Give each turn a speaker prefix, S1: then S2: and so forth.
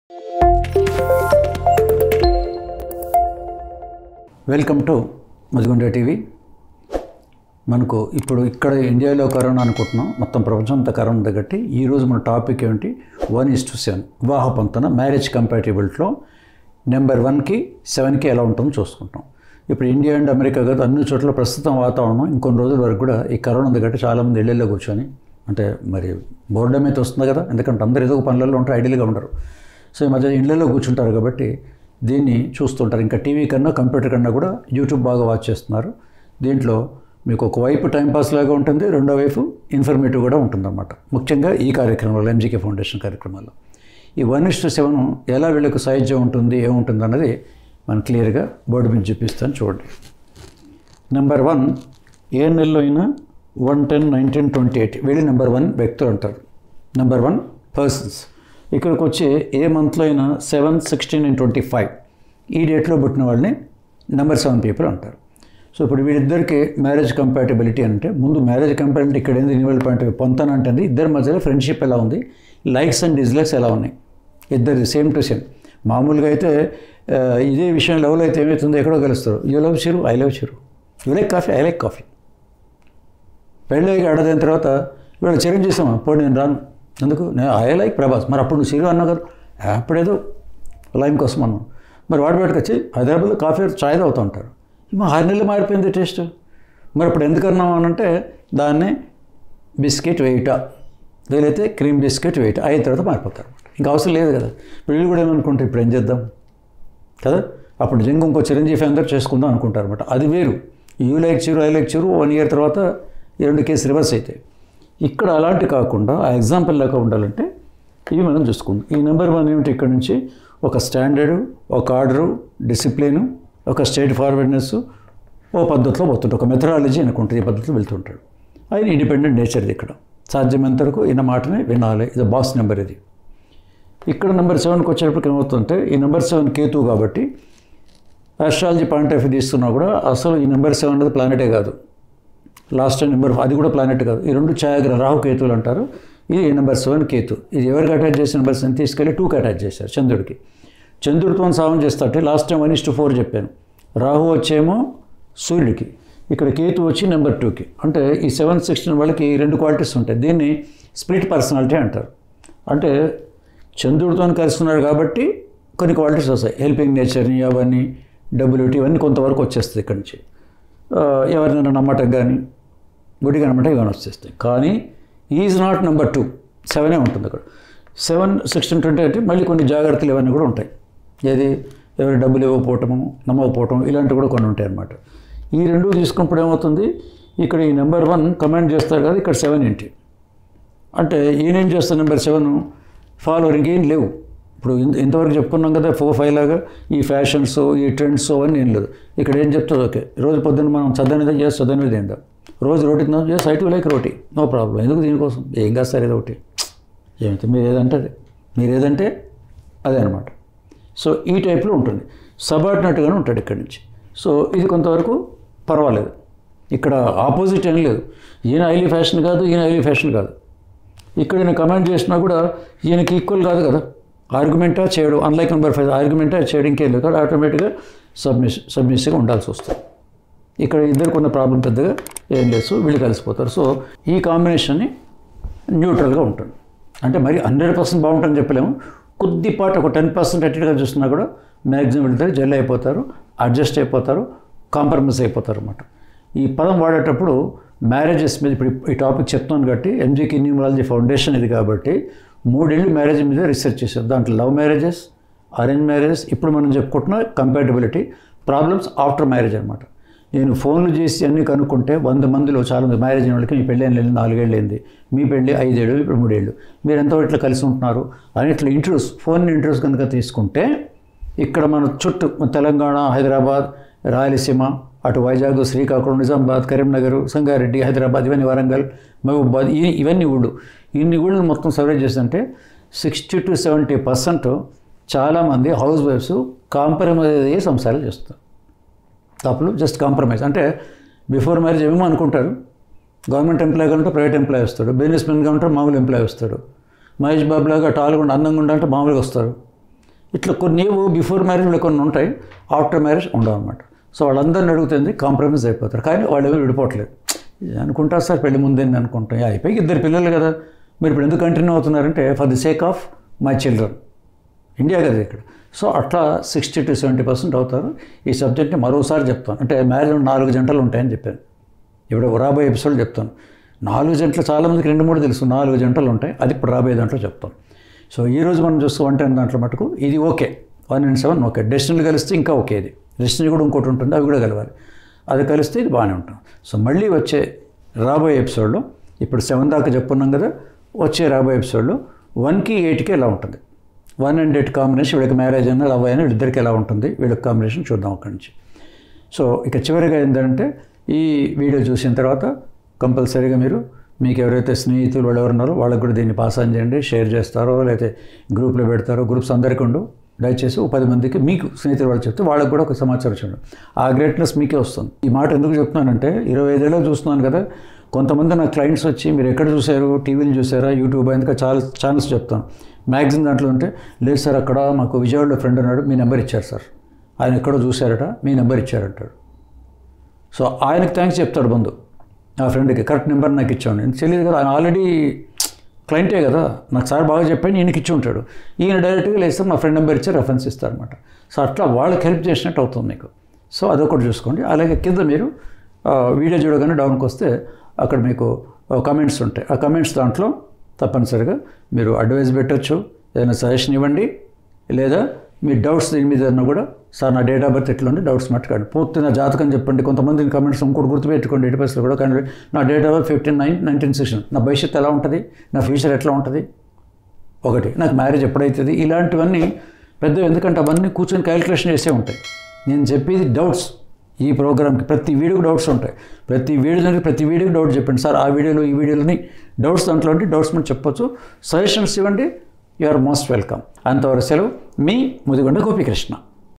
S1: welcome to మధుగుండ TV మనకు ఇప్పుడు ఇక్కడ ఇండియాలో కరోనా అనుకుంటున్నాం మొత్తం ప్రపంచం అంతా కరోనా తగ్గట్టి ఈరోజు మన టాపిక్ ఏమిటి వన్ ఇస్ టు సెవెన్ వివాహ పంతన మ్యారేజ్ కంపాటిబిలిటీలో నెంబర్ వన్కి సెవెన్కి ఎలా ఉంటుందో చూసుకుంటాం ఇప్పుడు ఇండియా అండ్ అమెరికా కాదు అన్ని చోట్ల ప్రస్తుతం వాతావరణం ఇంకొన్ని రోజుల వరకు కూడా ఈ కరోనా తగ్గట్టి చాలామంది ఇళ్ళల్లో కూర్చొని అంటే మరి బోర్డం అయితే వస్తుంది కదా ఎందుకంటే అందరు ఏదో ఒక పనులలో ఉంటారు ఐడియల్గా ఉండరు సో ఈ మధ్య ఇళ్ళల్లో కూర్చుంటారు కాబట్టి దీన్ని చూస్తుంటారు ఇంకా టీవీ కన్నా కంప్యూటర్ కన్నా కూడా యూట్యూబ్ బాగా వాచ్ చేస్తున్నారు దీంట్లో మీకు ఒకవైపు టైంపాస్ లాగా ఉంటుంది రెండో వైపు ఇన్ఫర్మేటివ్ కూడా ఉంటుందన్నమాట ముఖ్యంగా ఈ కార్యక్రమంలో ఎంజీకే ఫౌండేషన్ కార్యక్రమాల్లో ఈ వన్ ఇస్ టు సెవెన్ ఎలా వీళ్ళకు సాహిత్యం ఉంటుంది ఏముంటుంది అన్నది మనం క్లియర్గా బోర్డు మీద చూపిస్తాను చూడండి నెంబర్ వన్ ఏ నెలలో అయినా one ten nineteen twenty eight వీళ్ళు నెంబర్ వన్ వ్యక్తులు అంటారు నెంబర్ వన్ పర్సన్స్ ఇక్కడికి వచ్చి ఏ మంత్లో అయినా seven sixteen and twenty five ఈ డేట్లో పుట్టిన వాళ్ళని నెంబర్ సెవెన్ పీపుల్ అంటారు సో ఇప్పుడు వీళ్ళిద్దరికి మ్యారేజ్ కంపాటబిలిటీ అంటే ముందు మ్యారేజ్ కంపాటబిలిటీ ఇక్కడ ఏంది ఇన్వాల్వ్ పాయింట్ పొంతన అంటే ఇద్దరి మధ్యలో ఫ్రెండ్షిప్ ఎలా ఉంది లైక్స్ అండ్ డిస్లైక్స్ ఎలా ఉన్నాయి ఇద్దరు సేమ్ టు సేమ్ మామూలుగా అయితే ఆ, ఇదే విషయం లవ్లో అయితే ఏమవుతుందో ఎక్కడో కలుస్తారు you love Chiru I love Chiru you like coffee I like coffee పెళ్ళి అడదైన తర్వాత వీళ్ళు చిరంజీవి చేసామా పోనీ నేను రాను ఎందుకు నేను ఐ లైక్ ప్రభాస్ మరి అప్పుడు నువ్వు చిరు అన్నావు కదా అప్పుడేదో లైన్ కోసం అన్నావు మరి వాడి బయటకు వచ్చి హైదరాబాద్లో కాఫీ చాయ్ తాగుతూ ఉంటారు మా ఆరు నెలలు మారిపోయింది టేస్ట్ మరి అప్పుడు ఎందుకు అన్నాం అని అంటే దాన్ని బిస్కెట్ వేయట వీలైతే క్రీమ్ బిస్కెట్ వేయట అయిన తర్వాత మారిపోతారు ఇంకా అవసరం లేదు కదా వీళ్ళు కూడా ఏమనుకుంటారు ఇప్పుడు ఏం చేద్దాం కదా అప్పుడు నిజంగా ఇంకో చిరంజీవి అందరూ చేసుకుందాం అనుకుంటారు అనమాట అది వేరు you like Chiru I like Chiru one year తర్వాత ఈ రెండు కేసు రివర్స్ అవుతాయి ఇక్కడ అలాంటి కాకుండా ఆ ఎగ్జాంపుల్ లాగా ఉండాలంటే ఇవి మనం చూసుకుందాం ఈ నెంబర్ వన్ ఏమిటి ఇక్కడ నుంచి ఒక స్టాండర్డు ఒక ఆర్డరు డిసిప్లిను ఒక స్టేట్ ఫార్వర్డ్నెస్ ఓ పద్ధతిలో పోతుంటాడు ఒక మెథడాలజీ అనుకుంటుంది ఈ పద్ధతిలో వెళ్తుంటాడు ఆయన ఇండిపెండెంట్ నేచర్ ఇది ఇక్కడ సాధ్యమైనంత వరకు ఈయన మాటనే వినాలి ఇది బాస్ నెంబర్ ఇది ఇక్కడ నెంబర్ సెవెన్కి వచ్చేటప్పటికి ఏమవుతుందంటే ఈ నెంబర్ సెవెన్ కేతు కాబట్టి ఆస్ట్రాలజీ పాయింట్ ఆఫ్ వ్యూ తీసుకున్నా కూడా అసలు ఈ నెంబర్ సెవెన్ అనేది ప్లానెటే కాదు లాస్ట్ నెంబర్ అది కూడా ప్లానెట్ కాదు ఈ రెండు ఛాయాగ్రహ రాహు కేతువులు అంటారు ఇది నెంబర్ సెవెన్ కేతు ఇది ఎవరికి అటాచ్ చేసిన నెంబర్ సెవెన్ తీసుకెళ్ళి టూకి అటాచ్ చేశారు చంద్రుడికి చంద్రుడితో సావం చేస్తారంటే last time one is four చెప్పాను రాహు వచ్చేమో సూర్యుడికి ఇక్కడ కేతు వచ్చి నెంబర్ టూకి అంటే ఈ సెవెన్ సిక్స్టీన్ వాళ్ళకి ఈ రెండు క్వాలిటీస్ ఉంటాయి దీన్ని స్ప్లిట్ పర్సనాలిటీ అంటారు అంటే చంద్రుడితో కలుస్తున్నాడు కాబట్టి కొన్ని క్వాలిటీస్ వస్తాయి హెల్పింగ్ నేచర్ని అవన్నీ డబ్ల్యూటీ ఇవన్నీ కొంతవరకు వచ్చేస్తుంది ఇక్కడి నుంచి ఆ, ఎవరినైనా నమ్మటం కానీ గుడిగా నమ్మటం ఇవన్నీ వచ్చేస్తాయి కానీ ఈజ్ నాట్ నెంబర్ టూ సెవెనే ఉంటుంది అక్కడ సెవెన్ సిక్స్టీన్ ట్వంటీ అంటే మళ్ళీ కొన్ని జాగ్రత్తలు ఇవన్నీ కూడా ఉంటాయి ఏది ఎవరి డబ్బులు ఇవ్వకపోవటము నమ్మకపోవటం ఇలాంటివి కూడా కొన్ని ఉంటాయి అన్నమాట ఈ రెండు తీసుకున్నప్పుడు ఏమవుతుంది ఇక్కడ ఈ నెంబర్ వన్ కమాండ్ చేస్తారు కదా ఇక్కడ సెవెన్ ఏంటి అంటే ఈయనేం చేస్తాను నెంబర్ సెవెన్ ఫాలోవరింగ్ ఏం లేవు ఇప్పుడు ఇంత ఇంతవరకు చెప్పుకున్నాం కదా ఫోర్ ఫైవ్ లాగా ఈ ఫ్యాషన్స్ ఈ ట్రెండ్స్ అవన్నీ ఏం లేదు ఇక్కడ ఏం చెప్తుంది ఓకే రోజు పొద్దున్న మనం చదవనిదే చేసి చదవనిది ఏంటో రోజు రోటీ తిందాం చేసి I too like roti no problem ఎందుకు దీనికోసం ఏం కాస్తారు ఏదో ఒకటి ఏమైతే మీరు ఏదంటే అదే మీరు ఏదంటే అదే అనమాట సో ఈ టైప్లో ఉంటుంది సబార్డినట్టుగానే ఉంటాడు ఇక్కడి నుంచి సో ఇది కొంతవరకు పర్వాలేదు ఇక్కడ ఆపోజిట్ ఏం లేదు ఈయన హైలీ ఫ్యాషన్ కాదు ఈయన హైలీ ఫ్యాషన్ కాదు ఇక్కడ ఈయన కమెంట్ చేసినా కూడా ఈయనకి ఈక్వల్ కాదు కదా ఆర్గ్యుమెంటా చేయడం అన్లైక్ నెంబర్ ఫైవ్ ఆర్గ్యుమెంటా చేయడం ఇంకేం లేదు కాబట్టి ఆటోమేటిక్గా సబ్మిస్ సబ్మిస్గా ఉండాల్సి వస్తుంది ఇక్కడ ఇద్దరికి ఉన్న ప్రాబ్లం పెద్దగా ఏం లేదు సో వీళ్ళు కలిసిపోతారు సో ఈ కాంబినేషన్ని న్యూట్రల్గా ఉంటుంది అంటే మరి హండ్రెడ్ పర్సెంట్ బాగుంటుందని చెప్పలేము కొద్దిపాటు ఒక టెన్ పర్సెంట్ అట్టిగా చూస్తున్నా కూడా మ్యాక్సిమం వెళ్తారు జెల్ అయిపోతారు అడ్జస్ట్ అయిపోతారు కాంప్రమైజ్ అయిపోతారు అనమాట ఈ పదం వాడేటప్పుడు మ్యారేజెస్ మీద ఇప్పుడు ఈ టాపిక్ చెప్తున్నాను కాబట్టి ఎంజీకి న్యూమరాలజీ ఫౌండేషన్ ఇది కాబట్టి మూడేళ్ళు మ్యారేజ్ మీద రీసెర్చ్ చేశారు దాంట్లో లవ్ మ్యారేజెస్ అరేంజ్ మ్యారేజెస్ ఇప్పుడు మనం చెప్పుకుంటున్న కంపాటబిలిటీ ప్రాబ్లమ్స్ ఆఫ్టర్ మ్యారేజ్ అనమాట నేను ఫోన్లు చేసి అన్నీ కనుక్కుంటే వంద మందిలో చాలా మంది మ్యారేజ్ అయిన వాళ్ళకి మీ పెళ్ళి వెళ్ళి నాలుగేళ్ళు అయింది మీ పెళ్ళి ఐదేళ్ళు ఇప్పుడు మూడేళ్ళు మీరు ఎంతో ఇట్లా కలిసి ఉంటున్నారు అని ఇట్లా ఇంట్రెస్ట్ ఫోన్ ఇంట్రెస్ట్ కనుక తీసుకుంటే ఇక్కడ మన చుట్టూ మన తెలంగాణ హైదరాబాద్ రాయలసీమ అటు వైజాగ్ శ్రీకాకుళం నిజామాబాద్ కరీంనగర్ సంగారెడ్డి హైదరాబాద్ ఇవన్నీ వరంగల్ మహబూబాద్ ఈ ఇవన్నీ ఊళ్ళు ఇన్ని ఊళ్ళని మొత్తం సర్వే చేస్తుంటే సిక్స్టీ టు సెవెంటీ పర్సెంట్ చాలామంది హౌస్ వైఫ్స్ కాంప్రమైజ్ అయ్యే సంసారాలు చేస్తారు కపుల్ జస్ట్ కాంప్రమైజ్ అంటే బిఫోర్ మ్యారేజ్ ఏమేమో అనుకుంటారు గవర్నమెంట్ ఎంప్లాయ్ కంటే ప్రైవేట్ ఎంప్లాయ్ వస్తాడు బిజినెస్ మెన్గా ఉంటే మామూలు ఎంప్లాయ్ వస్తాడు మహేష్ బాబు లాగా టాల్గా ఉండి అందంగా ఉండాలంటే మామూలుగా వస్తారు ఇట్లా కొన్ని బిఫోర్ మ్యారేజ్లో కొన్ని ఉంటాయి ఆఫ్టర్ మ్యారేజ్ ఉండవు అనమాట సో వాళ్ళందరిని అడుగుతుంది కాంప్రమైజ్ అయిపోతారు కానీ వాళ్ళు ఏమీ విడిపోవట్లేదు అనుకుంటారు సార్ పెళ్లి ముందేంది అనుకుంటాం అయిపోయి ఇద్దరు పిల్లలు కదా మీరు ఇప్పుడు ఎందుకు కంటిన్యూ అవుతున్నారంటే for the sake of my children India కదా ఇక్కడ సో అట్లా సిక్స్టీ టు సెవెంటీ పర్సెంట్ అవుతారు ఈ సబ్జెక్ట్ని మరోసారి చెప్తాను అంటే మ్యారేజ్ నాలుగు జంటలు ఉంటాయని చెప్పాను ఇప్పుడు రాబోయే ఎపిసోడ్ చెప్తాను నాలుగు జంటలు చాలామందికి రెండు మూడు తెలుసు నాలుగు జంటలు ఉంటాయి అది ఇప్పుడు రాబోయే దాంట్లో చెప్తాను సో ఈ రోజు మనం చూస్తూ వన్ టెన్ దాంట్లో మటుకు ఇది okay one and seven okay డెస్టినీలు కలిస్తే ఇంకా ఓకే ఇది డెస్టినీ కూడా ఇంకోటి ఉంటుంది అవి కూడా కలవాలి అది కలిస్తే ఇది బాగానే ఉంటుంది సో మళ్ళీ వచ్చే రాబోయే ఎపిసోడ్లో ఇప్పుడు సెవెన్ దాకా చెప్పున్నాం కదా వచ్చే రాబోయే ఎపిసోడ్లో వన్కి ఎయిట్కి ఎలా ఉంటుంది వన్ అండ్ ఎయిట్ కాంబినేషన్ వీళ్ళకి మ్యారేజ్ అయినా లవ్ అయినా వీళ్ళిద్దరికి ఎలా ఉంటుంది వీళ్ళకి కాంబినేషన్ చూద్దాం అక్కడి నుంచి సో ఇక చివరిగా ఏంటంటే ఈ వీడియో చూసిన తర్వాత కంపల్సరీగా మీరు మీకు ఎవరైతే స్నేహితులు వాళ్ళు ఎవరు ఉన్నారో వాళ్ళకి కూడా దీన్ని పాస్ ఆన్ చేయండి షేర్ చేస్తారో లేకపోతే గ్రూప్లో పెడతారో గ్రూప్స్ అందరికీ ఉండు దయచేసి ఒక పది మందికి మీకు స్నేహితులు వాళ్ళు చెప్తే వాళ్ళకి కూడా ఒక సమాచారం చూడండి ఆ గ్రేట్నెస్ మీకే వస్తుంది ఈ మాట ఎందుకు చెప్తున్నానంటే ఇరవై ఐదేళ్ళలో చూస్తున్నాను కదా కొంతమంది నా క్లయింట్స్ వచ్చి మీరు ఎక్కడ చూశారు టీవీలు చూసారా యూట్యూబ్ ఇంకా చాలా ఛానల్స్ చెప్తాను మ్యాగజిన్ దాంట్లో ఉంటే లేదు సార్ అక్కడ మాకు విజయవాడలో ఫ్రెండ్ ఉన్నాడు మీ నెంబర్ ఇచ్చారు సార్ ఆయన ఎక్కడో చూశారట మీ నెంబర్ ఇచ్చారంటాడు సో ఆయనకి థ్యాంక్స్ చెప్తాడు బంధు నా ఫ్రెండ్కి కరెక్ట్ నెంబర్ నాకు ఇచ్చాడు నేను తెలియదు కదా ఆయన ఆల్రెడీ క్లయింటే కదా నాకు సార్ బాగా చెప్పాను ఈయనకి ఇచ్చి ఉంటాడు ఈయన డైరెక్ట్గా లేస్తే మా ఫ్రెండ్ నెంబర్ ఇచ్చి రెఫరెన్స్ ఇస్తారనమాట సో అట్లా వాళ్ళకి హెల్ప్ చేసినట్టు అవుతుంది మీకు సో అదొకటి చూసుకోండి అలాగే కింద మీరు ఆ, వీడియో చూడగానే డౌన్కి వస్తే అక్కడ మీకు కమెంట్స్ ఉంటాయి ఆ కమెంట్స్ దాంట్లో తప్పనిసరిగా మీరు అడ్వైస్ పెట్టచ్చు ఏదైనా సజెషన్ ఇవ్వండి లేదా మీ డౌట్స్ దీని మీద ఏదైనా కూడా సార్ నా డేట్ ఆఫ్ బర్త్ ఎట్లా ఉంది డౌట్స్ మట్టుకోండి పూర్తి నా జాతకం చెప్పండి కొంతమంది కమెంట్స్ ఇంకోటి గుర్తుపెట్టుకోండి ఎయిట్ పర్సెంట్ కూడా కానీ నా date of birth fifteen nine nineteen sixteen నా భవిష్యత్తు ఎలా ఉంటుంది నా ఫ్యూచర్ ఎట్లా ఉంటుంది ఒకటి నాకు మ్యారేజ్ ఎప్పుడైతుంది ఇలాంటివన్నీ పెద్ద ఎందుకంటే అవన్నీ కూర్చొని క్యాలిక్యులేషన్ చేసే ఉంటాయి నేను చెప్పేది డౌట్స్ ఈ ప్రోగ్రామ్కి ప్రతి వీడియోకి డౌట్స్ ఉంటాయి ప్రతి వీడియో ప్రతి వీడియోకి డౌట్ చెప్పండి సార్ ఆ వీడియోలో ఈ వీడియోలోని డౌట్స్ దాంట్లో ఉంటే డౌట్స్ మనం చెప్పొచ్చు సజెషన్స్ ఇవ్వండి యు ఆర్ మోస్ట్ వెల్కమ్ అంతవరకు సెలవు మీ ముదిగొండ గోపికృష్ణ